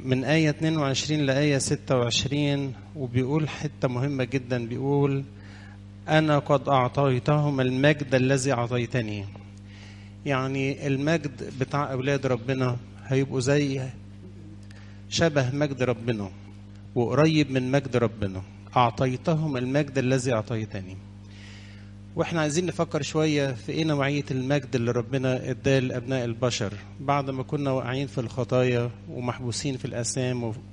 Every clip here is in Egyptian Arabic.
من آية 22 لآية 26 وبيقول حتة مهمة جدا بيقول أنا قد أعطيتهم المجد الذي أعطيتني يعني المجد بتاع أولاد ربنا هيبقوا زي شبه مجد ربنا وقريب من مجد ربنا أعطيتهم المجد الذي أعطيتني واحنا عايزين نفكر شوية في ايه نوعية المجد اللي ربنا اداه لأبناء البشر بعد ما كنا واقعين في الخطايا ومحبوسين في الآثام و...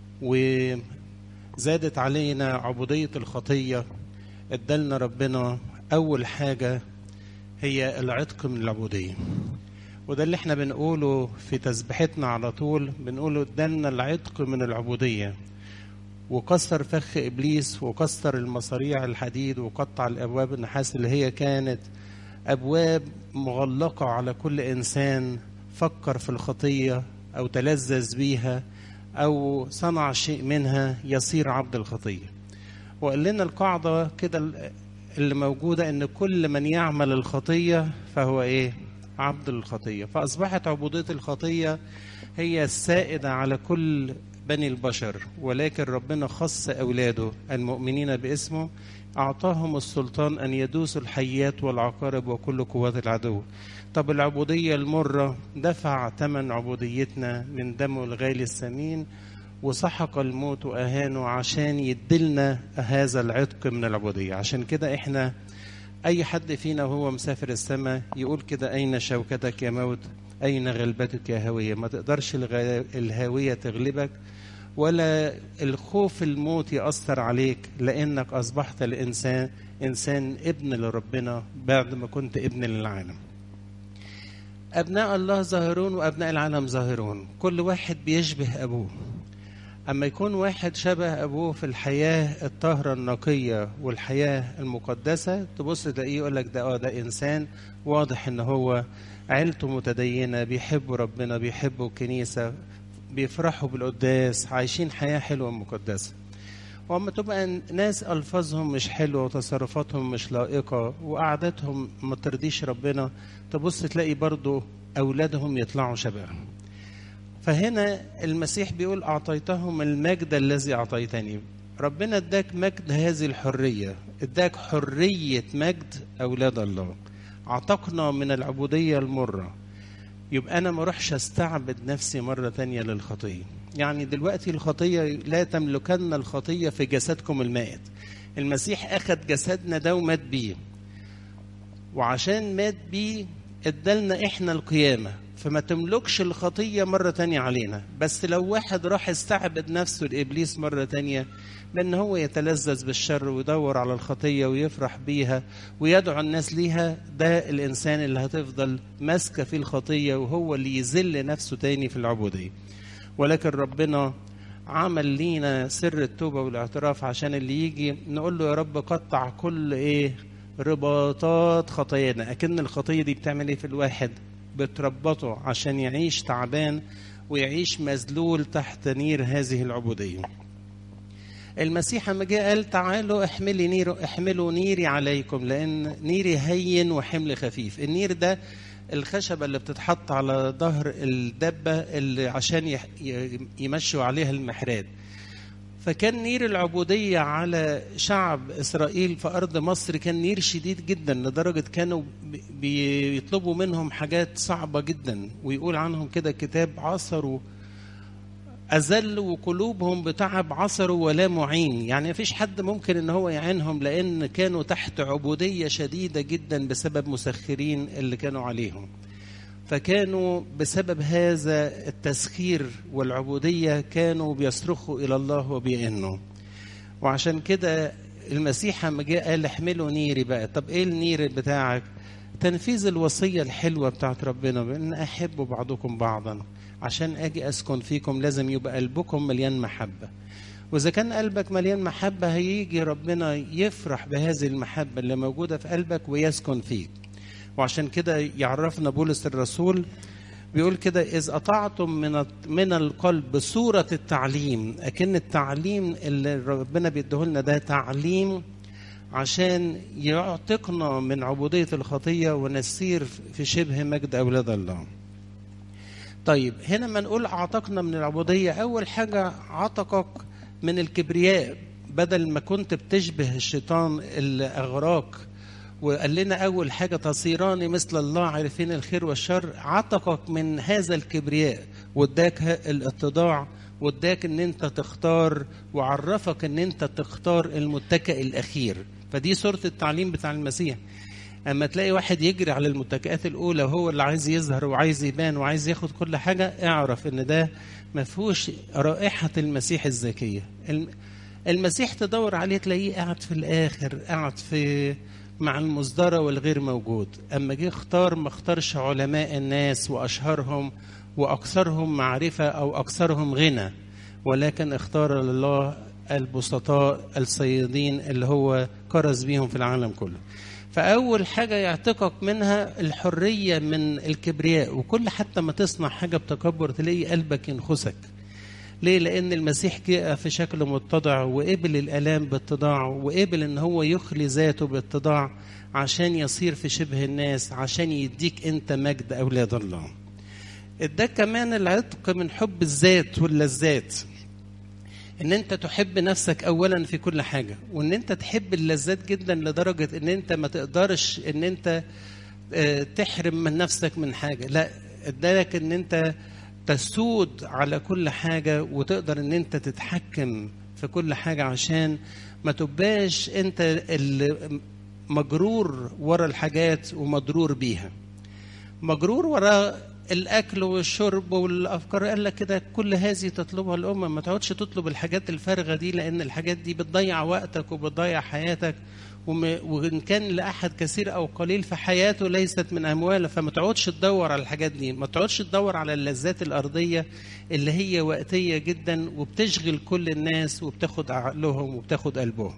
وزادت علينا عبودية الخطية ادالنا ربنا أول حاجة هي العتق من العبودية وده اللي احنا بنقوله في تسبيحتنا على طول بنقوله ادالنا العتق من العبودية وكسر فخ ابليس وكسر المصاريع الحديد وقطع الابواب النحاس اللي هي كانت ابواب مغلقه على كل انسان فكر في الخطيه او تلذذ بيها او صنع شيء منها يصير عبد الخطيه وقال لنا القاعده كده اللي موجوده ان كل من يعمل الخطيه فهو ايه عبد الخطيه فاصبحت عبوديه الخطيه هي السائده على كل بني البشر ولكن ربنا خص أولاده المؤمنين باسمه أعطاهم السلطان أن يدوسوا الحيات والعقارب وكل قوات العدو طب العبودية المرة دفع ثمن عبوديتنا من دمه الغالي الثمين وسحق الموت وأهانه عشان يدلنا هذا العتق من العبودية عشان كده إحنا أي حد فينا وهو مسافر السماء يقول كده أين شوكتك يا موت أين غلبتك يا هوية ما تقدرش الهاوية تغلبك ولا الخوف الموت يأثر عليك لأنك أصبحت الإنسان إنسان ابن لربنا بعد ما كنت ابن للعالم أبناء الله ظاهرون وأبناء العالم ظاهرون كل واحد بيشبه أبوه أما يكون واحد شبه أبوه في الحياة الطاهرة النقية والحياة المقدسة تبص تلاقيه يقول لك ده اه ده إنسان واضح إن هو عيلته متدينة بيحبوا ربنا بيحبوا الكنيسة بيفرحوا بالقداس عايشين حياة حلوة مقدسة وأما تبقى ناس ألفاظهم مش حلوة وتصرفاتهم مش لائقة وقعدتهم ما ترضيش ربنا تبص تلاقي برضو أولادهم يطلعوا شبههم فهنا المسيح بيقول أعطيتهم المجد الذي أعطيتني ربنا اداك مجد هذه الحرية اداك حرية مجد أولاد الله اعتقنا من العبودية المرة يبقى أنا ما اروحش استعبد نفسي مرة تانية للخطية يعني دلوقتي الخطية لا تملكن الخطية في جسدكم المائت المسيح أخذ جسدنا ده ومات بيه وعشان مات بيه ادالنا احنا القيامة فما تملكش الخطية مرة تانية علينا بس لو واحد راح استعبد نفسه لإبليس مرة تانية بأن هو يتلذذ بالشر ويدور على الخطية ويفرح بيها ويدعو الناس ليها ده الإنسان اللي هتفضل ماسكة في الخطية وهو اللي يذل نفسه تاني في العبودية ولكن ربنا عمل لينا سر التوبة والاعتراف عشان اللي يجي نقول له يا رب قطع كل ايه رباطات خطايانا أكن الخطية دي بتعمل ايه في الواحد بتربطه عشان يعيش تعبان ويعيش مذلول تحت نير هذه العبودية المسيح لما جه قال تعالوا احملي نير احملوا نيري عليكم لان نيري هين وحمل خفيف النير ده الخشبة اللي بتتحط على ظهر الدبة اللي عشان يمشوا عليها المحراب فكان نير العبودية على شعب إسرائيل في أرض مصر كان نير شديد جدا لدرجة كانوا بيطلبوا منهم حاجات صعبة جدا ويقول عنهم كده كتاب عصروا أذلوا وقلوبهم بتعب عصروا ولا معين يعني مفيش حد ممكن ان هو يعينهم لان كانوا تحت عبودية شديدة جدا بسبب مسخرين اللي كانوا عليهم فكانوا بسبب هذا التسخير والعبودية كانوا بيصرخوا إلى الله وبيئنوا وعشان كده المسيح لما جه قال احملوا نيري بقى طب ايه النير بتاعك تنفيذ الوصية الحلوة بتاعت ربنا بأن أحبوا بعضكم بعضا عشان أجي أسكن فيكم لازم يبقى قلبكم مليان محبة وإذا كان قلبك مليان محبة هيجي ربنا يفرح بهذه المحبة اللي موجودة في قلبك ويسكن فيك وعشان كده يعرفنا بولس الرسول بيقول كده إذ أطعتم من من القلب صورة التعليم أكن التعليم اللي ربنا بيديهولنا ده تعليم عشان يعتقنا من عبودية الخطية ونسير في شبه مجد أولاد الله طيب هنا ما نقول اعتقنا من العبوديه اول حاجه عتقك من الكبرياء بدل ما كنت بتشبه الشيطان اللي اغراك وقال لنا اول حاجه تصيران مثل الله عارفين الخير والشر عتقك من هذا الكبرياء واداك الاتضاع واداك ان انت تختار وعرفك ان انت تختار المتكئ الاخير فدي صوره التعليم بتاع المسيح اما تلاقي واحد يجري على المتكئات الاولى وهو اللي عايز يظهر وعايز يبان وعايز ياخد كل حاجه اعرف ان ده ما فيهوش رائحه المسيح الذكيه المسيح تدور عليه تلاقيه قاعد في الاخر قاعد في مع المصدرة والغير موجود أما جه اختار ما اختارش علماء الناس وأشهرهم وأكثرهم معرفة أو أكثرهم غنى ولكن اختار لله البسطاء الصيادين اللي هو كرز بيهم في العالم كله فأول حاجة يعتقك منها الحرية من الكبرياء وكل حتى ما تصنع حاجة بتكبر تلاقي قلبك ينخسك ليه؟ لأن المسيح جاء في شكل متضع وقبل الآلام باتضاع وقبل إن هو يخلي ذاته باتضاع عشان يصير في شبه الناس عشان يديك أنت مجد أولاد الله. اداك كمان العتق من حب الذات واللذات. ان انت تحب نفسك اولا في كل حاجه وان انت تحب اللذات جدا لدرجه ان انت ما تقدرش ان انت تحرم من نفسك من حاجه لا ادالك ان انت تسود على كل حاجة وتقدر ان انت تتحكم في كل حاجة عشان ما تبقاش انت اللي مجرور ورا الحاجات ومضرور بيها مجرور ورا الاكل والشرب والافكار قال لك كده كل هذه تطلبها الامه ما تقعدش تطلب الحاجات الفارغه دي لان الحاجات دي بتضيع وقتك وبتضيع حياتك وان كان لاحد كثير او قليل فحياته ليست من امواله فما تقعدش تدور على الحاجات دي ما تقعدش تدور على اللذات الارضيه اللي هي وقتيه جدا وبتشغل كل الناس وبتاخد عقلهم وبتاخد قلبهم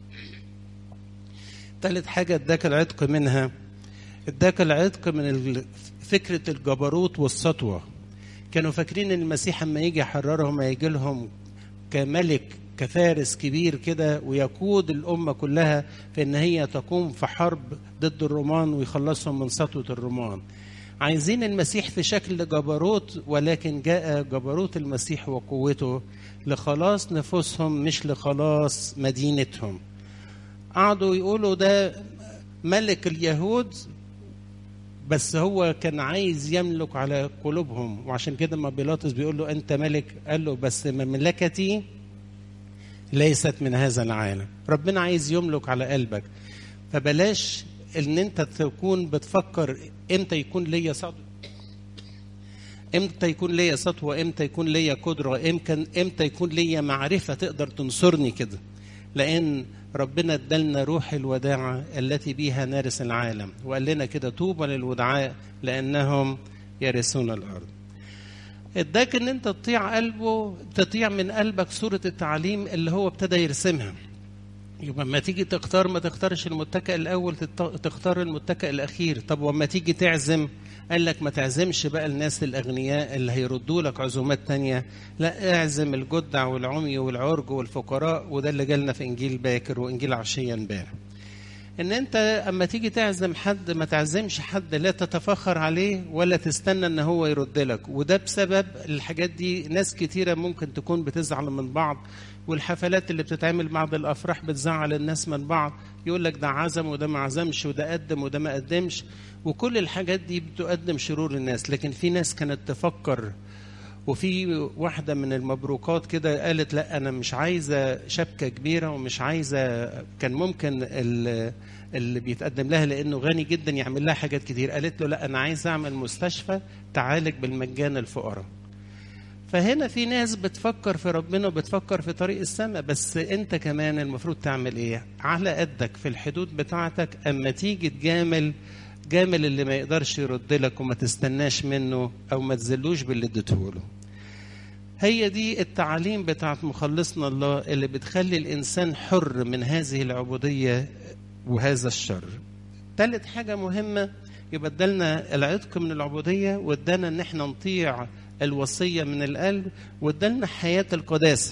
ثالث حاجه اداك العتق منها اداك العتق من فكره الجبروت والسطوه كانوا فاكرين ان المسيح اما يجي يحررهم هيجي لهم كملك كفارس كبير كده ويقود الأمة كلها في إن هي تقوم في حرب ضد الرومان ويخلصهم من سطوة الرومان عايزين المسيح في شكل جبروت ولكن جاء جبروت المسيح وقوته لخلاص نفوسهم مش لخلاص مدينتهم قعدوا يقولوا ده ملك اليهود بس هو كان عايز يملك على قلوبهم وعشان كده ما بيلاطس بيقول له انت ملك قال له بس مملكتي ليست من هذا العالم ربنا عايز يملك على قلبك فبلاش ان انت تكون بتفكر امتى يكون ليا سطوه امتى يكون ليا سطوه امتى يكون ليا قدره امتى امتى يكون ليا معرفه تقدر تنصرني كده لان ربنا ادالنا روح الوداعه التي بها نارس العالم وقال لنا كده طوبى للودعاء لانهم يرثون الارض اداك ان انت تطيع قلبه تطيع من قلبك صورة التعليم اللي هو ابتدى يرسمها يبقى لما تيجي تختار ما تختارش المتكئ الاول تختار المتكئ الاخير طب وما تيجي تعزم قال لك ما تعزمش بقى الناس الاغنياء اللي هيردوا لك عزومات تانية لا اعزم الجدع والعمي والعرج والفقراء وده اللي جالنا في انجيل باكر وانجيل عشيه امبارح ان انت اما تيجي تعزم حد ما تعزمش حد لا تتفخر عليه ولا تستنى ان هو يرد لك وده بسبب الحاجات دي ناس كتيره ممكن تكون بتزعل من بعض والحفلات اللي بتتعمل بعد الافراح بتزعل الناس من بعض يقول لك ده عزم وده ما عزمش وده قدم وده ما قدمش وكل الحاجات دي بتقدم شرور الناس لكن في ناس كانت تفكر وفي واحدة من المبروكات كده قالت لا أنا مش عايزة شبكة كبيرة ومش عايزة كان ممكن اللي بيتقدم لها لأنه غني جدا يعمل لها حاجات كتير قالت له لا أنا عايزة أعمل مستشفى تعالج بالمجان الفقراء فهنا في ناس بتفكر في ربنا وبتفكر في طريق السماء بس انت كمان المفروض تعمل ايه على قدك في الحدود بتاعتك اما تيجي تجامل جامل اللي ما يقدرش يرد لك وما تستناش منه او ما تذلوش باللي اديته له هي دي التعاليم بتاعت مخلصنا الله اللي بتخلي الانسان حر من هذه العبوديه وهذا الشر ثالث حاجه مهمه يبقى ادالنا العتق من العبوديه وادانا ان احنا نطيع الوصيه من القلب وادالنا حياه القداسه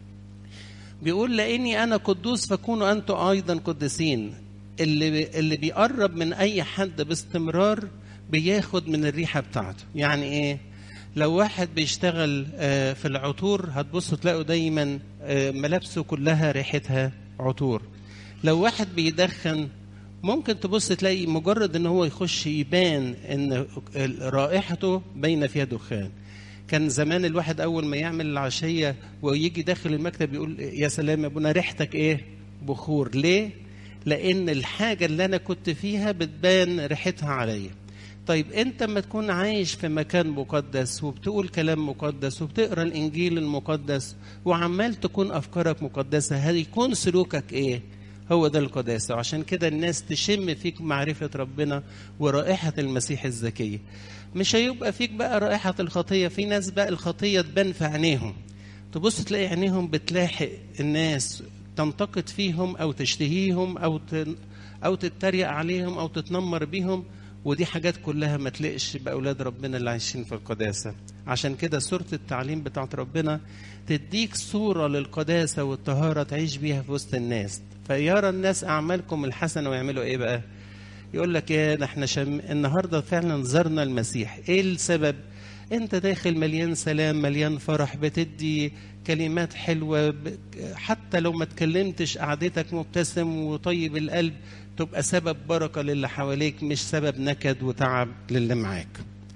بيقول لاني انا قدوس فكونوا انتم ايضا قدسين اللي اللي بيقرب من اي حد باستمرار بياخد من الريحه بتاعته يعني ايه لو واحد بيشتغل آه، في العطور هتبصوا تلاقوا دايما آه، ملابسه كلها ريحتها عطور لو واحد بيدخن ممكن تبص تلاقي مجرد ان هو يخش يبان ان رائحته باينه فيها دخان كان زمان الواحد اول ما يعمل العشيه ويجي داخل المكتب يقول يا سلام يا ابونا ريحتك ايه بخور ليه لان الحاجه اللي انا كنت فيها بتبان ريحتها عليا طيب انت لما تكون عايش في مكان مقدس وبتقول كلام مقدس وبتقرا الانجيل المقدس وعمال تكون افكارك مقدسه هيكون سلوكك ايه هو ده القداسه وعشان كده الناس تشم فيك معرفه ربنا ورائحه المسيح الزكيه مش هيبقى فيك بقى رائحه الخطيه في ناس بقى الخطيه تبان في عينيهم تبص تلاقي عينيهم بتلاحق الناس تنتقد فيهم او تشتهيهم او ت... او تتريق عليهم او تتنمر بيهم ودي حاجات كلها ما تلقش باولاد ربنا اللي عايشين في القداسه عشان كده سوره التعليم بتاعت ربنا تديك صوره للقداسه والطهاره تعيش بيها في وسط الناس فيرى الناس اعمالكم الحسنه ويعملوا ايه بقى يقول لك يا ده احنا شم... النهارده فعلا زرنا المسيح ايه السبب انت داخل مليان سلام مليان فرح بتدي كلمات حلوه ب... حتى لو ما تكلمتش قعدتك مبتسم وطيب القلب تبقى سبب بركه للي حواليك مش سبب نكد وتعب للي معاك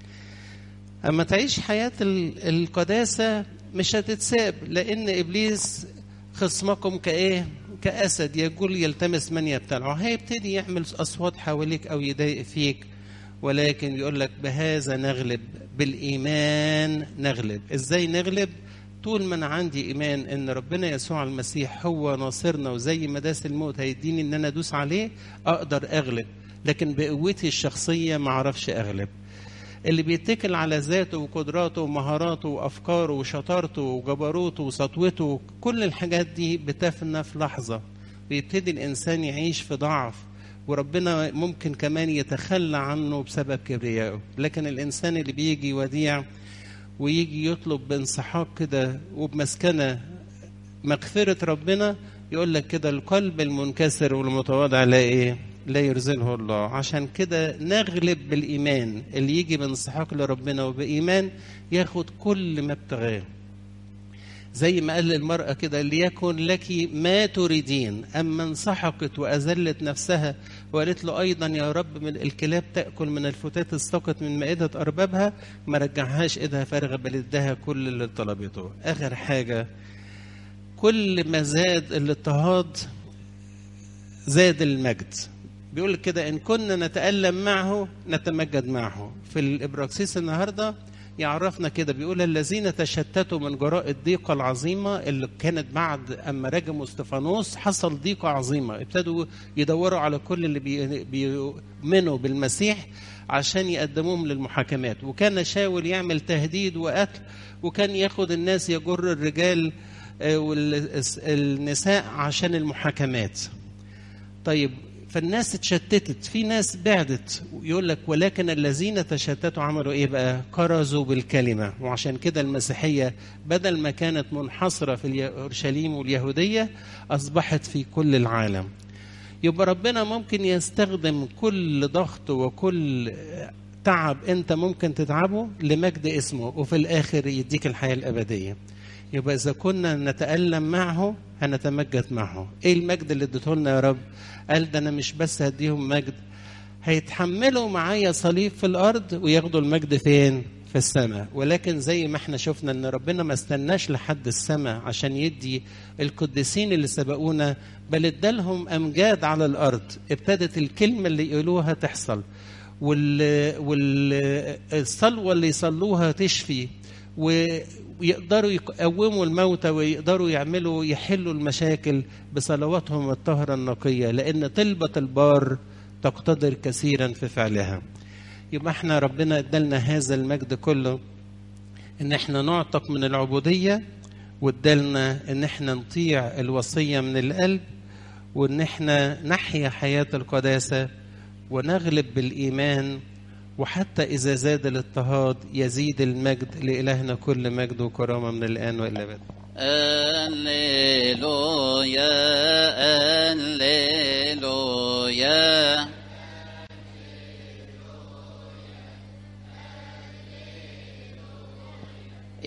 اما تعيش حياه ال- القداسه مش هتتساب لان ابليس خصمكم كايه كاسد يقول يلتمس من يبتلعه هيبتدي يعمل اصوات حواليك او يضايق فيك ولكن يقول لك بهذا نغلب بالايمان نغلب ازاي نغلب طول ما انا عندي ايمان ان ربنا يسوع المسيح هو ناصرنا وزي ما داس الموت هيديني ان انا ادوس عليه اقدر اغلب لكن بقوتي الشخصيه ما اعرفش اغلب اللي بيتكل على ذاته وقدراته ومهاراته وافكاره وشطارته وجبروته وسطوته كل الحاجات دي بتفنى في لحظه بيبتدي الانسان يعيش في ضعف وربنا ممكن كمان يتخلى عنه بسبب كبريائه لكن الانسان اللي بيجي وديع ويجي يطلب بانسحاق كده وبمسكنه مغفره ربنا يقول لك كده القلب المنكسر والمتواضع لا ايه لا يرزله الله عشان كده نغلب بالايمان اللي يجي بانسحاق لربنا وبايمان ياخد كل ما ابتغاه زي ما قال للمرأة كده ليكن لك ما تريدين أما انسحقت وأذلت نفسها وقالت له أيضا يا رب من الكلاب تأكل من الفتات الساقط من مائدة أربابها ما رجعهاش إيدها فارغة بل اداها كل اللي طلبته آخر حاجة كل ما زاد الاضطهاد زاد المجد بيقول كده إن كنا نتألم معه نتمجد معه في الإبراكسيس النهارده يعرفنا كده بيقول الذين تشتتوا من جراء الضيقة العظيمة اللي كانت بعد أما رجموا استفانوس حصل ضيقة عظيمة ابتدوا يدوروا على كل اللي بي- بيؤمنوا بالمسيح عشان يقدموهم للمحاكمات وكان شاول يعمل تهديد وقتل وكان ياخد الناس يجر الرجال آه، والنساء عشان المحاكمات طيب فالناس اتشتتت في ناس بعدت يقول لك ولكن الذين تشتتوا عملوا ايه بقى كرزوا بالكلمه وعشان كده المسيحيه بدل ما كانت منحصره في اورشليم واليهوديه اصبحت في كل العالم يبقى ربنا ممكن يستخدم كل ضغط وكل تعب انت ممكن تتعبه لمجد اسمه وفي الاخر يديك الحياه الابديه يبقى اذا كنا نتالم معه هنتمجد معه ايه المجد اللي اديته لنا يا رب قال ده انا مش بس هديهم مجد هيتحملوا معايا صليب في الارض وياخدوا المجد فين في السماء ولكن زي ما احنا شفنا ان ربنا ما استناش لحد السماء عشان يدي القديسين اللي سبقونا بل ادالهم امجاد على الارض ابتدت الكلمه اللي يقولوها تحصل وال والصلوه اللي يصلوها تشفي ويقدروا يقوموا الموتى ويقدروا يعملوا يحلوا المشاكل بصلواتهم الطاهره النقيه لان طلبه البار تقتدر كثيرا في فعلها يبقى احنا ربنا ادالنا هذا المجد كله ان احنا نعتق من العبوديه وادالنا ان احنا نطيع الوصيه من القلب وان احنا نحيا حياه القداسه ونغلب بالايمان وحتى اذا زاد الاضطهاد يزيد المجد لالهنا كل مجد وكرامه من الان والى الابد هللويا هللويا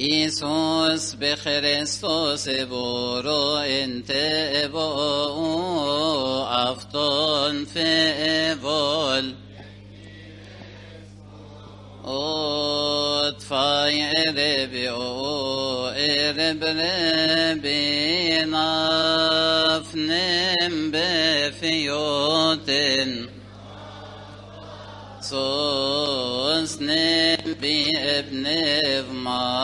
Iisus bechristos eboro inte ebo afton fevol Ot fai erebi o erebrebi nafnem befioten Sos nebi ebnev ma